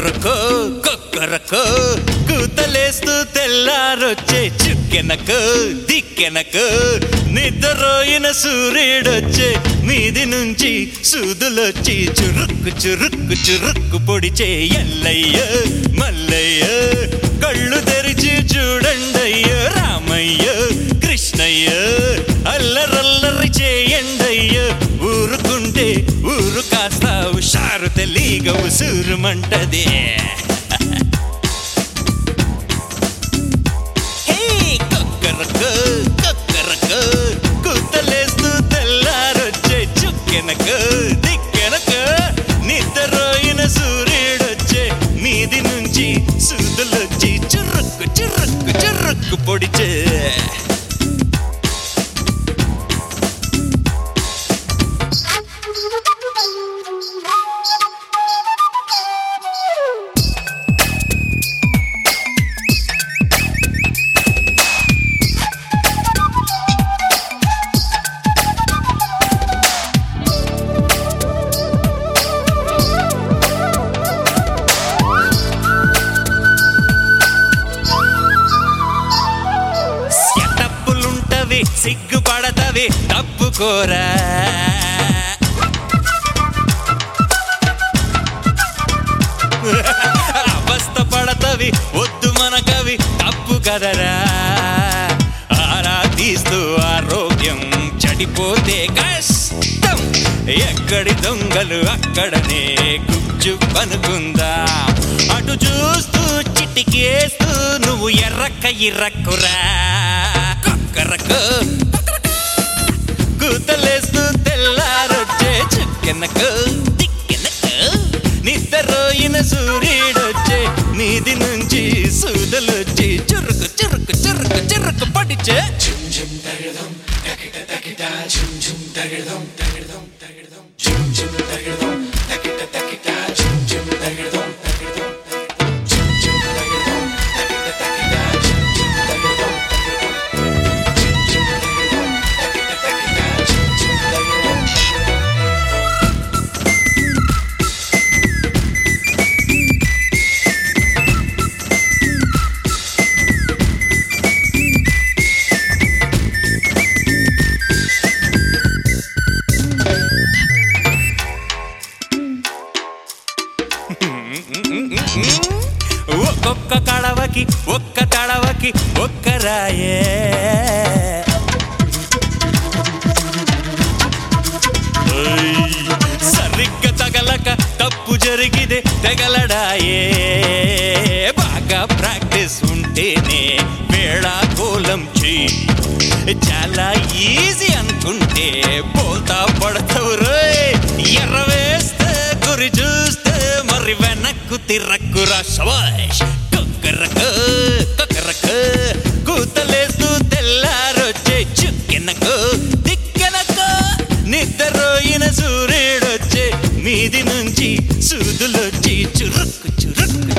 కొక్కరకో కొక్కరకో కూతలేస్తూ తెల్లారొచ్చే చుక్కెనకు దిక్కెనకు నిద్రపోయిన సూర్యుడొచ్చే మీది నుంచి సూదులొచ్చి చురుక్కు చురుక్కు చురుక్కు పొడిచే ఎల్లయ్య మల్లయ్య కళ్ళు తెరిచి చూడండయ్య రామయ్య కృష్ణయ్య అల్లరల్లరి చేయండయ్య ఊరుకుంటే ఊరు కాస్త హుషారు తెలీగ ఉసూరుమంటది హే, కొక్కరకో, కొక్కరకో, కూతలేస్తూ తెల్లారొచ్చే చుక్కెనకు దిక్కెనకు నిద్రపోయిన సూర్యుడొచ్చే మీది నుంచి సూదులొచ్చి చురుక్కు చురుక్కు చురుక్కు పొడిచే తప్పులుంటవి సిగ్గుపడతవి తప్పుకోరా అవస్థ పడతవి వద్దు మనకవి తప్పు కదరా ఆరా తీస్తూ ఆరోగ్యం చెడిపోతే కష్టం ఎక్కడి దొంగలు అక్కడనే గుజ్జు పనుకుందా అటు చూస్తూ చిటికేస్తూ నువ్వు ఎర్రక్క ఇర్రక్కురా కొక్కరకు కూతలేస్తూ తెల్లారొచ్చే చుక్కెనకు దిక్కెనకు నిద్రపోయిన సూర్యుడొచ్చే నీది నుంచి సూదలొచ్చి చురుకు చురుకు చురుకు చురుకు పడిచే ఒక్కొక్క కడవకి ఒక్క తడవకి ఒక్క రాయే ఓయ్, సరిగ్గా తగలక తప్పు జరిగితే తెగలడాయే బాగా ప్రాక్టీస్ ఉంటేనే వేళా కోలం చెయ్యి చాలా ఈజీ అనుకుంటే పోతా పడతావు రోయ్ ఎర్ర వేస్తే గురి చూస్తే మరి వెనక్కు తిరక్కురా శబాష్ కొక్కరకు కొక్కరకు కూతలేస్తూ తెల్లారొచ్చే చుక్కెనకు దిక్కెనకు నిద్రపోయిన సూర్యుడొచ్చే మీది నుంచి సూదులొచ్చి చురుక్కు చురుక్కు